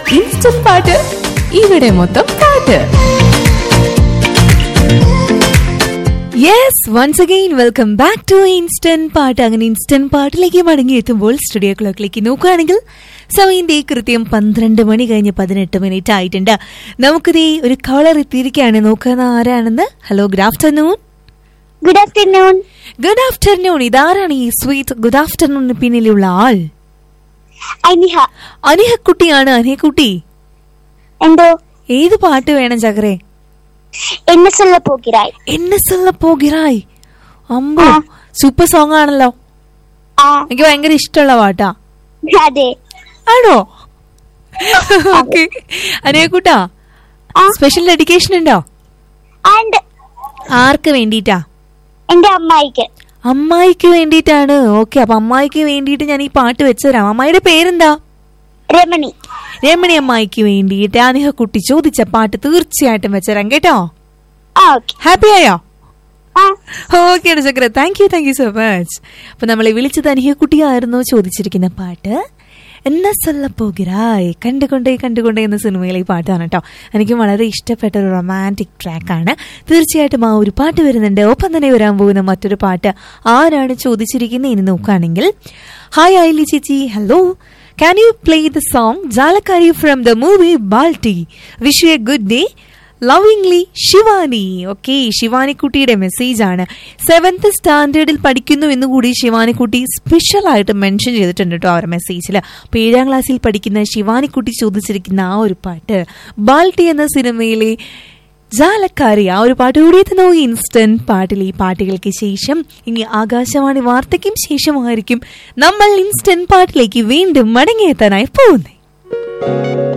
Instant പാട്ട് ഇവിടെ മൊത്തം പാട്ട് yes once again welcome back to instant പാട്ട് അങ്ങനെ ഇൻസ്റ്റന്റ് പാട്ടിലേക്ക് മടങ്ങി എത്തുമ്പോൾ സ്റ്റുഡിയോ ക്ലോക്കിലേക്ക് നോക്കുകയാണെങ്കിൽ സമയത്തെ കൃത്യം പന്ത്രണ്ട് മണി കഴിഞ്ഞ് പതിനെട്ട് മിനിറ്റ് ആയിട്ടുണ്ട് നമുക്കിതേ ഒരു കളർ എത്തിയിരിക്കുകയാണ് നോക്കുന്ന ആരാണെന്ന് hello good afternoon good afternoon good afternoon ഇതാരാണ് ഈ സ്വീറ്റ് ഗുഡ് ആഫ്റ്റർനൂണിന് പിന്നിലുള്ള ആൾ അനിഹ അനിഹക്കുട്ടിയാണ് അനിഹക്കുട്ടി എന്തോ ഏത് പാട്ട് വേണം ചകരെ എന്നെ சொல்ல போகிறாய் എന്നെ സല്ല പോകിറായി അമ്പോ ആ. സൂപ്പർ സോങ് ആണല്ലോ ആ എനിക്ക് ഭയങ്കര ഇഷ്ടമുള്ള പാട്ടാ അതെ ആണോ ഓക്കെ അനിയക്കുട്ടാ ആ. സ്പെഷ്യൽ ഡെഡിക്കേഷൻ ഉണ്ടോ ആൻഡ് ആർക്ക് വേണ്ടിയിട്ടാ എന്റെ അമ്മായിക്ക് അമ്മായിക്ക് വേണ്ടിയിട്ടാണ് ഓക്കെ അപ്പൊ അമ്മായിക്ക് വേണ്ടിയിട്ട് ഞാൻ ഈ പാട്ട് വെച്ചുതരാം അമ്മായിയുടെ പേരെന്താ രമണി രമണി അമ്മായിക്ക് വേണ്ടിയിട്ട് അനിഹ കുട്ടി ചോദിച്ച പാട്ട് തീർച്ചയായിട്ടും വെച്ചുതരാം കേട്ടോ ആ ഓക്കെ ഹാപ്പി ആയോ ആ ഓക്കെ ചക്ര thank you thank you so much അപ്പൊ നമ്മളെ വിളിച്ചത് അനിഹക്കുട്ടിയായിരുന്നു ചോദിച്ചിരിക്കുന്ന പാട്ട് എന്നാ സല്ല പോകിറായ് കണ്ടുകൊണ്ടേ കണ്ടുകൊണ്ടേ എന്ന സിനിമയിലെ ഈ പാട്ടാണ് കേട്ടോ എനിക്ക് വളരെ ഇഷ്ടപ്പെട്ട ഒരു റൊമാൻറ്റിക് ട്രാക്കാണ് തീർച്ചയായിട്ടും ആ ഒരു പാട്ട് വരുന്നുണ്ട് ഒപ്പം തന്നെ വരാൻ പോകുന്ന മറ്റൊരു പാട്ട് ആരാണ് ചോദിച്ചിരിക്കുന്നത് എന്ന് നോക്കുകയാണെങ്കിൽ ഹായ് ഐലി ചേച്ചി hello can you play the song Jalakkari from the movie Balti wish you a good day lovingly Shivani okay ശിവാനിക്കുട്ടിയുടെ മെസ്സേജ് ആണ് സെവൻത് സ്റ്റാൻഡേർഡിൽ പഠിക്കുന്നു എന്ന് കൂടി ശിവാനിക്കുട്ടി സ്പെഷ്യൽ ആയിട്ട് മെൻഷൻ ചെയ്തിട്ടുണ്ട് കേട്ടോ അവരുടെ മെസ്സേജിൽ അപ്പോൾ ഏഴാം ക്ലാസ്സിൽ പഠിക്കുന്ന ശിവാനിക്കുട്ടി ചോദിച്ചിരിക്കുന്ന ആ ഒരു പാട്ട് ബാൾട്ടി എന്ന സിനിമയിലെ ജാലക്കാരി ആ ഒരു പാട്ട് കൂടി എത്തുന്നു ഇൻസ്റ്റന്റ് പാട്ടിൽ ഈ പാട്ടുകൾക്ക് ശേഷം ഇനി ആകാശവാണി വാർത്തയ്ക്കും ശേഷമായിരിക്കും നമ്മൾ ഇൻസ്റ്റന്റ് പാട്ടിലേക്ക് വീണ്ടും മടങ്ങിയെത്താനായി പോകുന്നത്